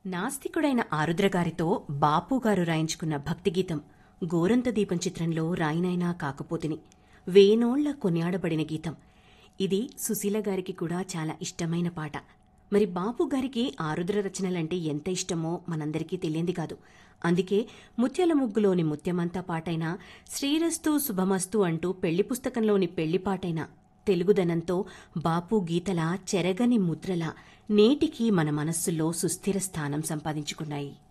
నాస్తికుడైన ఆరుద్రగారితో బాపుగారు రాయించుకున్న భక్తిగీతం గోరంత దీపం చిత్రంలో రాయినైనా కాకపోతిని వేనోళ్ల కొనియాడబడిన గీతం ఇది సుశీల గారికి కూడా చాలా ఇష్టమైన పాట మరి బాపు గారికి ఆరుద్ర రచనలంటే ఎంత ఇష్టమో మనందరికీ తెలియంది కాదు అందుకే ముత్యాల ముగ్గులోని ముత్యమంతా పాటైనా శ్రీరస్తు శుభమస్తు అంటూ పెళ్లి పుస్తకంలోని పెళ్లి పాటైనా తెలుగుదనంతో బాపు గీతల చెరగని ముద్రల నేటికి మన మనస్సుల్లో సుస్థిర స్థానం సంపాదించుకున్నాయి